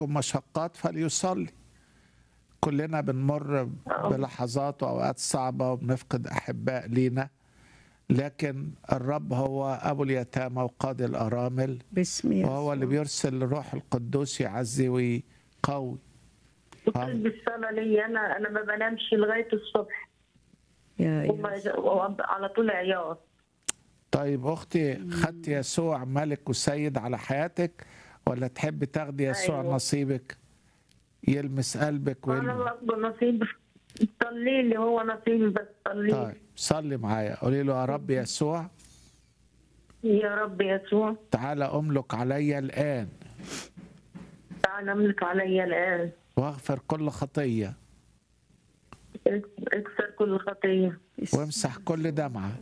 مشقات فليصلي كلنا بنمر بلحظات واوقات صعبه وبنفقد احباء لينا لكن الرب هو ابو اليتامى وقاضي الارامل باسم يسوع وهو اللي بيرسل الروح القدوس يعزي ويقوي وقلب الصلاة لي أنا أنا ما بنامش لغاية الصبح يا هم يسوع. على طول عياط طيب اختي خدت يسوع ملك وسيد على حياتك ولا تحب تاخدي يسوع أيوة. نصيبك يلمس قلبك أنا ويلمس برضه نصيب صلي لي هو نصيبي بس صلي طيب صلي معايا قولي له يا رب يسوع يا رب يسوع تعالى املك عليا الان تعال املك عليا الآن واغفر كل خطيه اكسر كل خطية وامسح كل دمعه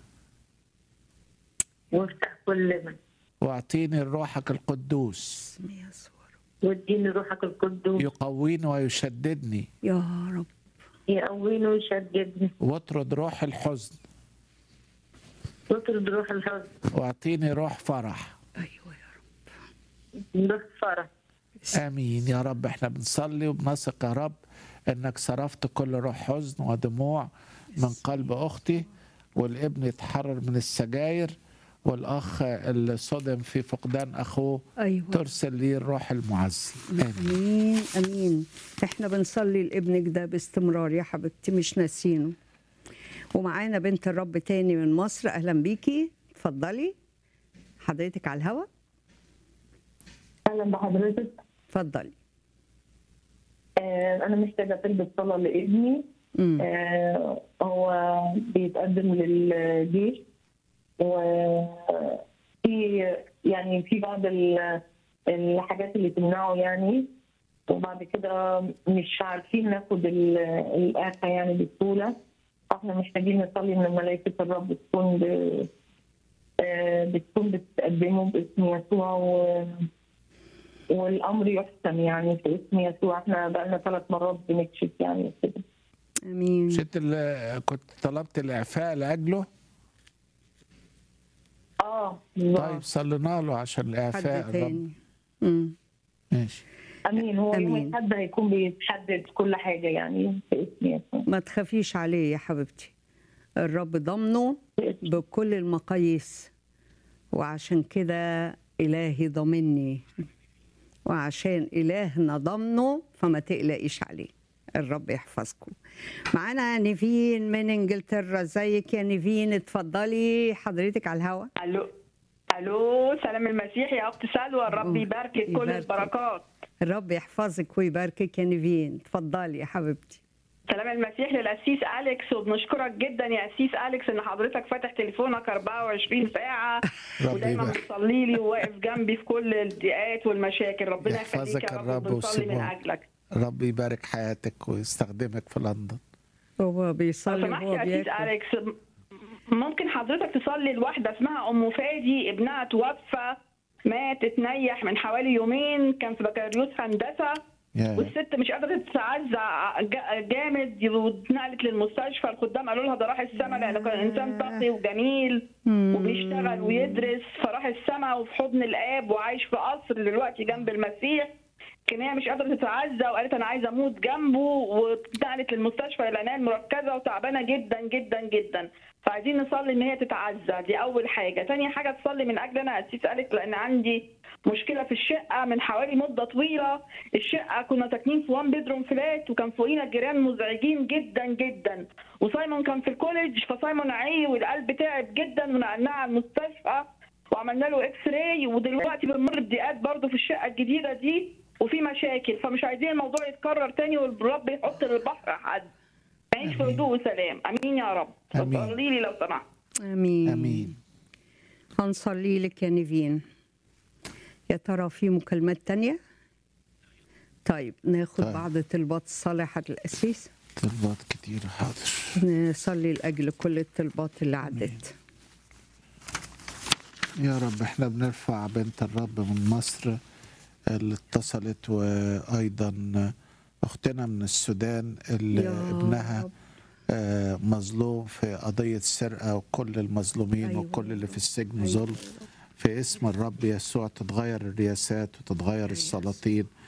وافتح كل من واعطيني روحك القدوس باسم يسوع واديني روحك القدوس يقويني ويشددني يا رب يقويني ويشددني واطرد روح الحزن واطرد روح الحزن واعطيني روح فرح ايوه يا رب روح فرح امين يا رب احنا بنصلي وبنثق يا رب انك صرفت كل روح حزن ودموع من قلب اختي والابن يتحرر من السجاير والاخ اللي صدم في فقدان اخوه ايوه ترسل لي الروح المعزي امين امين امين احنا بنصلي لابنك ده باستمرار يا حبيبتي مش ناسينه ومعانا بنت الرب تاني من مصر اهلا بيكي اتفضلي حضرتك على الهوا أهلا بحضرتك اتفضلي آه، أنا محتاجة تلبس صلاة لابني امم آه، هو بيتقدم للجيش وفي يعني في بعض ال- الحاجات اللي تمنعه يعني وبعد كده مش عارفين ناخد ال- الآفة يعني بسهولة احنا محتاجين نصلي ان ملائكة الرب تكون ب- آه، بتكون بتقدمه باسم يسوع و... والامر يحسن يعني في اسم يسوع احنا بقالنا ثلاث مرات بنكشف يعني كده امين مش انت اللي كنت طلبت الاعفاء لاجله اه طيب صلينا له عشان الاعفاء حد الرب تاني امم ماشي امين هو يوم أمين. الاحد هيكون بيتحدد كل حاجه يعني في اسم يسوع ما تخافيش عليه يا حبيبتي الرب ضمنه بكل المقاييس وعشان كده إلهي ضمني وعشان إلهنا ضمنه فما تقلقيش عليه الرب يحفظكم معانا نيفين من انجلترا ازيك يا نيفين اتفضلي حضرتك على الهوا الو الو سلام المسيح يا اخت سلوى الرب أوه، يباركك كل يباركك. البركات الرب يحفظك ويباركك يا نيفين اتفضلي يا حبيبتي سلام المسيح للاسيس اليكس وبنشكرك جدا يا اسيس اليكس ان حضرتك فاتح تليفونك 24 ساعه ربي ودايما يبارك. بتصلي لي وواقف جنبي في كل الضيقات والمشاكل ربنا يحفظك يخليك يا رب الرب بنصلي من ويسيبه. اجلك رب يبارك حياتك ويستخدمك في لندن هو لو بيصلي سمحت وهو يا اسيس بياكل اليكس م- ممكن حضرتك تصلي لواحده اسمها ام فادي ابنها توفى مات اتنيح من حوالي يومين كان في بكالوريوس هندسه يا والست مش قادره تتعزى جا- جامد واتنقلت للمستشفى الخدام قالوا لها ده راح السما لانه كان انسان تقي وجميل وبيشتغل ويدرس فراح السما وفي حضن الاب وعايش في قصر دلوقتي جنب المسيح كان هي مش قادره تتعزى وقالت انا عايزه اموت جنبه واتنقلت للمستشفى العنايه المركزه وتعبانه جدا جدا جدا فعايزين نصلي ان هي تتعزى دي اول حاجه تاني حاجه تصلي من اجل انا اسيس قالت لان عندي مشكله في الشقه من حوالي مده طويله الشقه كنا ساكنين في وان بيدروم فلات وكان فوقينا الجيران مزعجين جدا جدا وسايمون كان في الكوليدج فسايمون عي والقلب تعب جدا ونقلناه على المستشفى وعملنا له اكس راي ودلوقتي بنمر بضيقات برضه في الشقه الجديده دي وفي مشاكل فمش عايزين الموضوع يتكرر تاني والرب يحط للبحر حد نعيش في آمين. هدوء وسلام امين يا رب آمين. صلي لي لو سمحت امين امين هنصلي لك يا نيفين يا ترى في مكالمات تانية طيب ناخد طيب. بعض طلبات الصالحة الأسيس طلبات كتير حاضر نصلي لأجل كل الطلبات اللي عدت يا رب احنا بنرفع بنت الرب من مصر اللي اتصلت وايضا اختنا من السودان اللي يا ابنها رب. آه، مظلوم في قضية سرقة وكل المظلومين أيوة وكل يا اللي في السجن أيوة ظلم في اسم الرب يسوع تتغير الرياسات وتتغير السلاطين